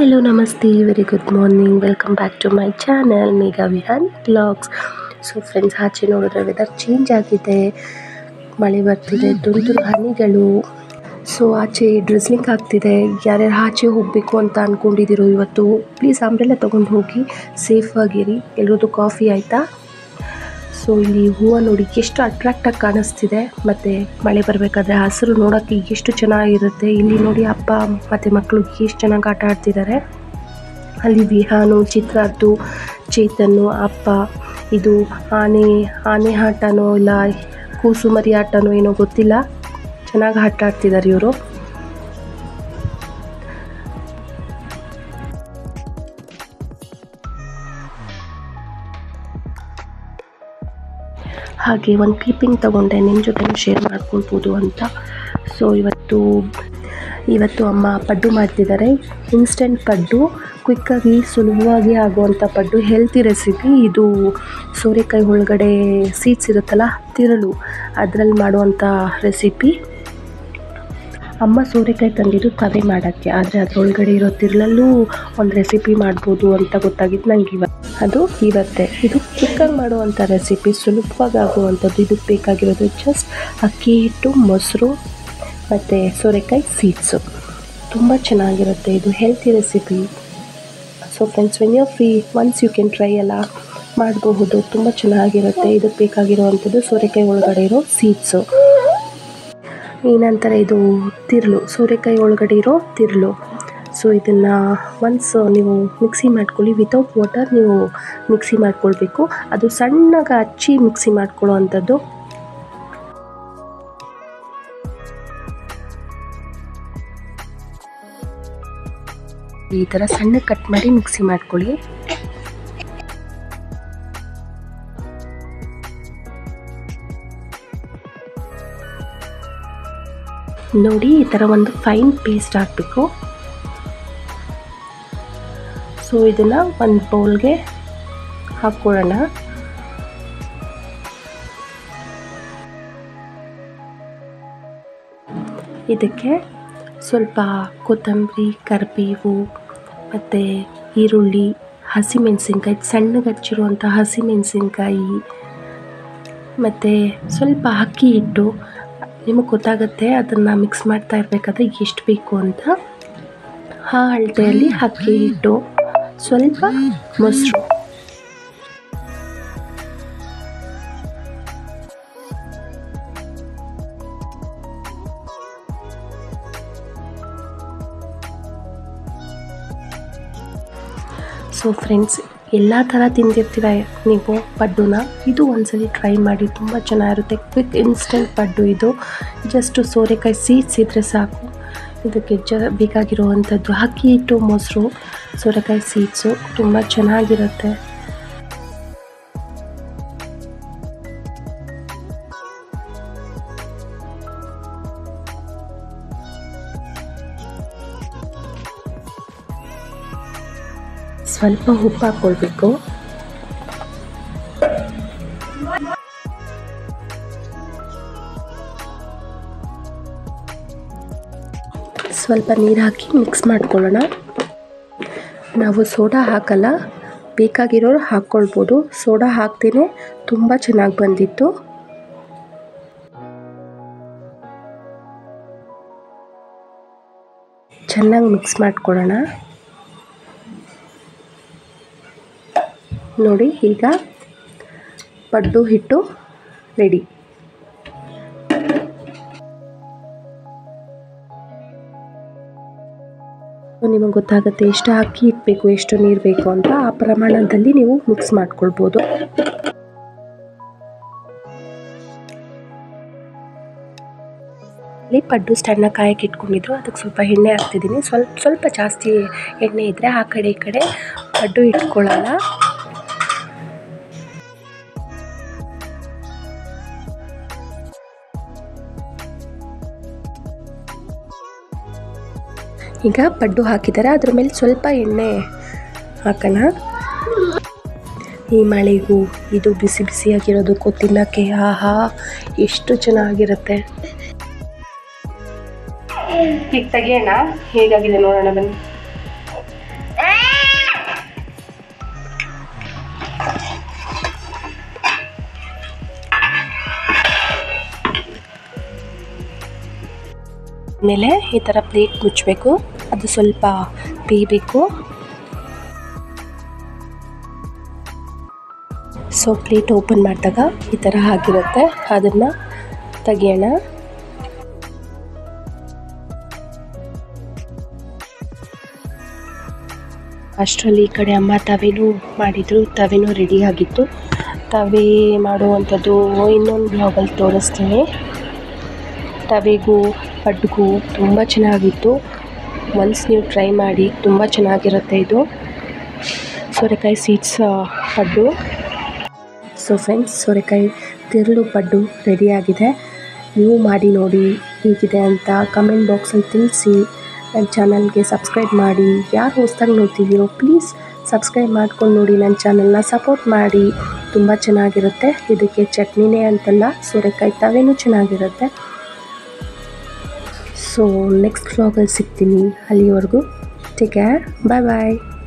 hello namaste very good morning welcome back to my channel Megha Vihaan blogs so friends ಆಚೆ ನೋಡಿದ್ರೆ weather change ಆಗಿದೆ ಮಳೆ ಬರ್ತಿದೆ ತುಂತುರು ಹನಿಗಳು ಸೊ ಆಚೆ ಡ್ರೆಸ್ಲಿಂಗ್ ಆಗ್ತಿದೆ ಯಾರ್ಯಾರು ಆಚೆ ಹೋಗಬೇಕು ಅಂತ ಅಂದ್ಕೊಂಡಿದ್ದೀರೋ ಇವತ್ತು ಪ್ಲೀಸ್ ಅಂಬ್ರೆಲ್ಲ ತೊಗೊಂಡು ಹೋಗಿ ಸೇಫಾಗಿರಿ ಎಲ್ರದ್ದು ಕಾಫಿ ಆಯಿತಾ ಸೊ ಇಲ್ಲಿ ಹೂವು ನೋಡಿ ಎಷ್ಟು ಅಟ್ರಾಕ್ಟಾಗಿ ಕಾಣಿಸ್ತಿದೆ ಮತ್ತು ಮಳೆ ಬರಬೇಕಾದ್ರೆ ಹಸಿರು ನೋಡೋಕ್ಕೆ ಎಷ್ಟು ಚೆನ್ನಾಗಿರುತ್ತೆ ಇಲ್ಲಿ ನೋಡಿ ಅಪ್ಪ ಮತ್ತು ಮಕ್ಕಳು ಎಷ್ಟು ಚೆನ್ನಾಗಿ ಆಟ ಆಡ್ತಿದ್ದಾರೆ ಅಲ್ಲಿ ವಿಹಾನು ಚಿತ್ರಾರ್ದು ಚೇತನ್ನು ಅಪ್ಪ ಇದು ಆನೆ ಆನೆ ಆಟನೋ ಇಲ್ಲ ಕೂಸುಮರಿ ಆಟನೋ ಏನೋ ಗೊತ್ತಿಲ್ಲ ಚೆನ್ನಾಗಿ ಆಟ ಆಡ್ತಿದ್ದಾರೆ ಇವರು ಹಾಗೆ ಒಂದು ಕ್ಲಿಪ್ಪಿಂಗ್ ತೊಗೊಂಡೆ ನಿಮ್ಮ ಜೊತೆ ಶೇರ್ ಮಾಡ್ಕೊಳ್ಬೋದು ಅಂತ ಸೊ ಇವತ್ತು ಇವತ್ತು ಅಮ್ಮ ಪಡ್ಡು ಮಾಡ್ತಿದ್ದಾರೆ ಇನ್ಸ್ಟೆಂಟ್ ಪಡ್ಡು ಕ್ವಿಕ್ಕಾಗಿ ಸುಲಭವಾಗಿ ಆಗುವಂಥ ಪಡ್ಡು ಹೆಲ್ತಿ ರೆಸಿಪಿ ಇದು ಸೋರೆಕಾಯಿ ಒಳಗಡೆ ಸೀಡ್ಸ್ ಇರುತ್ತಲ್ಲ ತಿರಳು ಅದರಲ್ಲಿ ಮಾಡುವಂಥ ರೆಸಿಪಿ ಅಮ್ಮ ಸೋರೆಕಾಯಿ ತಂದಿದ್ದು ತವೆ ಮಾಡೋಕ್ಕೆ ಆದರೆ ಅದರೊಳಗಡೆ ಇರೋ ತಿರ್ಲಲ್ಲೂ ಒಂದು ರೆಸಿಪಿ ಮಾಡ್ಬೋದು ಅಂತ ಗೊತ್ತಾಗಿದ್ದು ನಂಗೆ ಇವತ್ತು ಅದು ಇವತ್ತೆ ಇದು ಕ್ವಿಕ್ಕಾಗಿ ಮಾಡುವಂಥ ರೆಸಿಪಿ ಸುಲಭವಾಗಿ ಆಗುವಂಥದ್ದು ಇದಕ್ಕೆ ಬೇಕಾಗಿರೋದು ಜಸ್ಟ್ ಅಕ್ಕಿ ಹಿಟ್ಟು ಮೊಸರು ಮತ್ತು ಸೋರೆಕಾಯಿ ಸೀಡ್ಸು ತುಂಬ ಚೆನ್ನಾಗಿರುತ್ತೆ ಇದು healthy recipe so friends when you free once you can try ಎಲ್ಲ ಮಾಡಬಹುದು ತುಂಬ ಚೆನ್ನಾಗಿರುತ್ತೆ ಇದಕ್ಕೆ ಬೇಕಾಗಿರುವಂಥದ್ದು ಸೋರೆಕಾಯಿ ಒಳಗಡೆ ಇರೋ ಸೀಡ್ಸು ಈ ನಂತರ ಇದು ತಿರ್ಲು ಸೋರೆಕಾಯಿ ಒಳಗಡೆ ಇರೋ ತಿರ್ಲು ಸೊ ಇದನ್ನು ಒನ್ಸ್ ನೀವು ಮಿಕ್ಸಿ ಮಾಡ್ಕೊಳ್ಳಿ ವಿತೌಟ್ ವಾಟರ್ ನೀವು ಮಿಕ್ಸಿ ಮಾಡ್ಕೊಳ್ಬೇಕು ಅದು ಸಣ್ಣಗೆ ಹಚ್ಚಿ ಮಿಕ್ಸಿ ಮಾಡ್ಕೊಳ್ಳೋ ಅಂಥದ್ದು ಈ ಥರ ಸಣ್ಣ ಕಟ್ ಮಾಡಿ ಮಿಕ್ಸಿ ಮಾಡ್ಕೊಳ್ಳಿ ನೋಡಿ ಈ ಥರ ಒಂದು ಫೈನ್ ಪೇಸ್ಟ್ ಹಾಕಬೇಕು ಸೊ ಇದನ್ನು ಒಂದು ಬೌಲ್ಗೆ ಹಾಕ್ಕೊಳ್ಳೋಣ ಇದಕ್ಕೆ ಸ್ವಲ್ಪ ಕೊತ್ತಂಬರಿ ಕರಿಬೇವು ಮತ್ತು ಈರುಳ್ಳಿ ಹಸಿಮೆಣಸಿನ್ಕಾಯಿ ಸಣ್ಣಗೆ ಹಚ್ಚಿರುವಂಥ ಹಸಿಮೆಣಸಿನ್ಕಾಯಿ ಮತ್ತು ಸ್ವಲ್ಪ ಅಕ್ಕಿ ಹಿಟ್ಟು ನಿಮಗೆ ಗೊತ್ತಾಗುತ್ತೆ ಅದನ್ನು ಮಿಕ್ಸ್ ಮಾಡ್ತಾ ಇರಬೇಕಾದ್ರೆ ಎಷ್ಟು ಬೇಕು ಅಂತ ಆ ಅಳತೆಯಲ್ಲಿ ಅಕ್ಕಿ ಹಿಟ್ಟು ಸ್ವಲ್ಪ ಮೊಸರು ಸೊ ಫ್ರೆಂಡ್ಸ್ ಎಲ್ಲ ಥರ ತಿಂದಿರ್ತೀರ ನೀವು ಪಡ್ಡುನ ಇದು ಒಂದ್ಸಲಿ ಟ್ರೈ ಮಾಡಿ ತುಂಬ ಚೆನ್ನಾಗಿರುತ್ತೆ ಕ್ವಿಕ್ ಇನ್ಸ್ಟೆಂಟ್ ಪಡ್ಡು ಇದು ಜಸ್ಟು ಸೋರೆಕಾಯಿ ಸೀಡ್ಸ್ ಇದ್ದರೆ ಸಾಕು ಇದಕ್ಕೆ ಜ ಬೇಕಾಗಿರುವಂಥದ್ದು ಅಕ್ಕಿ ಹಿಟ್ಟು ಮೊಸರು ಸೋರೆಕಾಯಿ ಸೀಡ್ಸು ತುಂಬ ಚೆನ್ನಾಗಿರುತ್ತೆ ಸ್ವಲ್ಪ ಉಪ್ಪು ಹಾಕ್ಕೊಳ್ಬೇಕು ಸ್ವಲ್ಪ ನೀರು ಹಾಕಿ ಮಿಕ್ಸ್ ಮಾಡ್ಕೊಳ್ಳೋಣ ನಾವು ಸೋಡಾ ಹಾಕಲ್ಲ ಬೇಕಾಗಿರೋರು ಹಾಕ್ಕೊಳ್ಬೋದು ಸೋಡಾ ಹಾಕ್ದೇ ತುಂಬ ಚೆನ್ನಾಗಿ ಬಂದಿತ್ತು ಚೆನ್ನಾಗಿ ಮಿಕ್ಸ್ ಮಾಡ್ಕೊಳ್ಳೋಣ ನೋಡಿ ಈಗ ಪಡ್ಡು ಹಿಟ್ಟು ರೆಡಿ ನಿಮಗೆ ಗೊತ್ತಾಗುತ್ತೆ ಎಷ್ಟು ಅಕ್ಕಿ ಇಡಬೇಕು ಎಷ್ಟು ನೀರು ಬೇಕು ಅಂತ ಆ ಪ್ರಮಾಣದಲ್ಲಿ ನೀವು ಮಿಕ್ಸ್ ಮಾಡ್ಕೊಳ್ಬೋದು ಇಲ್ಲಿ ಪಡ್ಡು ಸ್ಟ್ಯಾಂಡ್ನ ಕಾಯಕ್ಕೆ ಇಟ್ಕೊಂಡಿದ್ರು ಅದಕ್ಕೆ ಸ್ವಲ್ಪ ಎಣ್ಣೆ ಹಾಕ್ತಿದ್ದೀನಿ ಸ್ವಲ್ಪ ಸ್ವಲ್ಪ ಜಾಸ್ತಿ ಎಣ್ಣೆ ಇದ್ದರೆ ಆ ಕಡೆ ಈ ಕಡೆ ಪಡ್ಡು ಇಟ್ಕೊಳ್ಳಲ್ಲ ಈಗ ಪಡ್ಡು ಹಾಕಿದ್ದಾರೆ ಅದ್ರ ಮೇಲೆ ಸ್ವಲ್ಪ ಎಣ್ಣೆ ಹಾಕೋಣ ಈ ಮಳೆಗೂ ಇದು ಬಿಸಿ ಬಿಸಿಯಾಗಿರೋದಕ್ಕೂ ತಿನ್ನೋಕ್ಕೆ ಆಹಾ ಎಷ್ಟು ಚೆನ್ನಾಗಿರುತ್ತೆ ಈಗ ತೆಗಿಯೋಣ ಹೇಗಾಗಿದೆ ನೋಡೋಣ ಬನ್ನಿ ಮೇಲೆ ಈ ಥರ ಪ್ಲೇಟ್ ಮುಚ್ಚಬೇಕು ಅದು ಸ್ವಲ್ಪ ಬೇಯಬೇಕು ಸೊ ಪ್ಲೇಟ್ ಓಪನ್ ಮಾಡಿದಾಗ ಈ ಥರ ಆಗಿರುತ್ತೆ ಅದನ್ನು ತೆಗಿಯೋಣ ಅಷ್ಟರಲ್ಲಿ ಈ ಕಡೆ ಅಮ್ಮ ತವೆನೂ ಮಾಡಿದರು ತವೆನೂ ರೆಡಿ ಆಗಿತ್ತು ತವೆ ಮಾಡುವಂಥದ್ದು ಇನ್ನೊಂದು ಬ್ಲಾಗಲ್ಲಿ ತೋರಿಸ್ತೀನಿ ತವೆಗೂ ಪಡ್ಗೂ ತುಂಬ ಚೆನ್ನಾಗಿತ್ತು ಒನ್ಸ್ ನೀವು ಟ್ರೈ ಮಾಡಿ ತುಂಬ ಚೆನ್ನಾಗಿರುತ್ತೆ ಇದು ಸೋರೆಕಾಯಿ ಸೀಡ್ಸ್ ಪಡ್ಡು ಸೊ ಫ್ರೆಂಡ್ಸ್ ಸೋರೆಕಾಯಿ ತಿರುಳು ಪಡ್ಡು ರೆಡಿಯಾಗಿದೆ ನೀವು ಮಾಡಿ ನೋಡಿ ಹೇಗಿದೆ ಅಂತ ಕಮೆಂಟ್ ಬಾಕ್ಸಲ್ಲಿ ತಿಳಿಸಿ ನನ್ನ ಚಾನಲ್ಗೆ ಸಬ್ಸ್ಕ್ರೈಬ್ ಮಾಡಿ ಯಾರು ಹೊಸ್ದಾಗಿ ನೋಡ್ತಿದ್ದೀರೋ ಪ್ಲೀಸ್ ಸಬ್ಸ್ಕ್ರೈಬ್ ಮಾಡ್ಕೊಂಡು ನೋಡಿ ನನ್ನ ಚಾನಲ್ನ ಸಪೋರ್ಟ್ ಮಾಡಿ ತುಂಬ ಚೆನ್ನಾಗಿರುತ್ತೆ ಇದಕ್ಕೆ ಚಟ್ನಿನೇ ಅಂತಲ್ಲ ಸೋರೆಕಾಯಿ ತವೆನೂ ಚೆನ್ನಾಗಿರುತ್ತೆ ಸೊ ನೆಕ್ಸ್ಟ್ ವ್ಲಾಗಲ್ಲಿ ಸಿಗ್ತೀನಿ ಅಲ್ಲಿವರೆಗೂ ಟೇಕ್ ಕೇರ್ ಬಾಯ್ ಬಾಯ್